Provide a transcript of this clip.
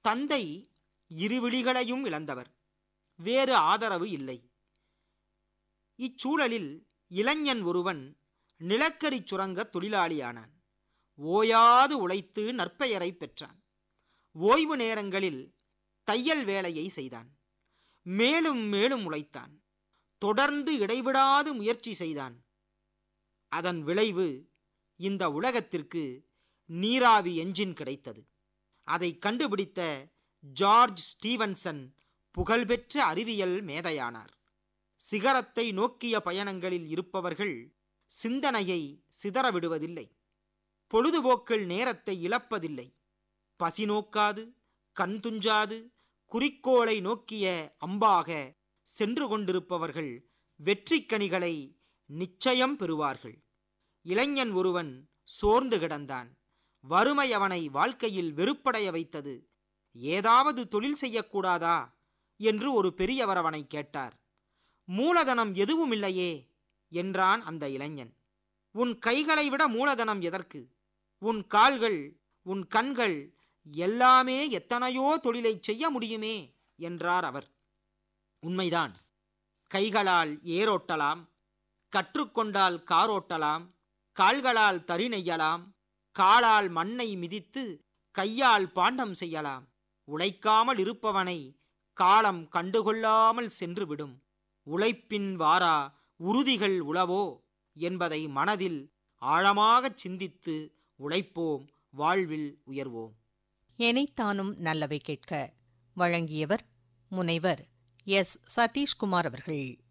தந்தை இருவிழிகளையும் இழந்தவர் வேறு ஆதரவு இல்லை இச்சூழலில் இளைஞன் ஒருவன் நிலக்கரி சுரங்க தொழிலாளியானான் ஓயாது உழைத்து நற்பெயரை பெற்றான் ஓய்வு நேரங்களில் தையல் வேலையை செய்தான் மேலும் மேலும் உழைத்தான் தொடர்ந்து இடைவிடாது முயற்சி செய்தான் அதன் விளைவு இந்த உலகத்திற்கு நீராவி என்ஜின் கிடைத்தது அதை கண்டுபிடித்த ஜார்ஜ் ஸ்டீவன்சன் புகழ்பெற்ற அறிவியல் மேதையானார் சிகரத்தை நோக்கிய பயணங்களில் இருப்பவர்கள் சிந்தனையை சிதறவிடுவதில்லை பொழுதுபோக்கில் நேரத்தை இழப்பதில்லை பசி நோக்காது கண் துஞ்சாது குறிக்கோளை நோக்கிய அம்பாக சென்று கொண்டிருப்பவர்கள் வெற்றிக் கனிகளை நிச்சயம் பெறுவார்கள் இளைஞன் ஒருவன் சோர்ந்து கிடந்தான் வறுமை அவனை வாழ்க்கையில் வெறுப்படைய வைத்தது ஏதாவது தொழில் செய்யக்கூடாதா என்று ஒரு பெரியவர் அவனை கேட்டார் மூலதனம் எதுவும் இல்லையே என்றான் அந்த இளைஞன் உன் கைகளை விட மூலதனம் எதற்கு உன் கால்கள் உன் கண்கள் எல்லாமே எத்தனையோ தொழிலைச் செய்ய முடியுமே என்றார் அவர் உண்மைதான் கைகளால் ஏரோட்டலாம் கற்றுக்கொண்டால் காரோட்டலாம் கால்களால் தறி நெய்யலாம் காலால் மண்ணை மிதித்து கையால் பாண்டம் செய்யலாம் உழைக்காமல் இருப்பவனை காலம் கண்டுகொள்ளாமல் சென்றுவிடும் உழைப்பின் வாரா உறுதிகள் உளவோ என்பதை மனதில் ஆழமாகச் சிந்தித்து உழைப்போம் வாழ்வில் உயர்வோம் எனைத்தானும் நல்லவை கேட்க வழங்கியவர் முனைவர் எஸ் சதீஷ்குமார் அவர்கள்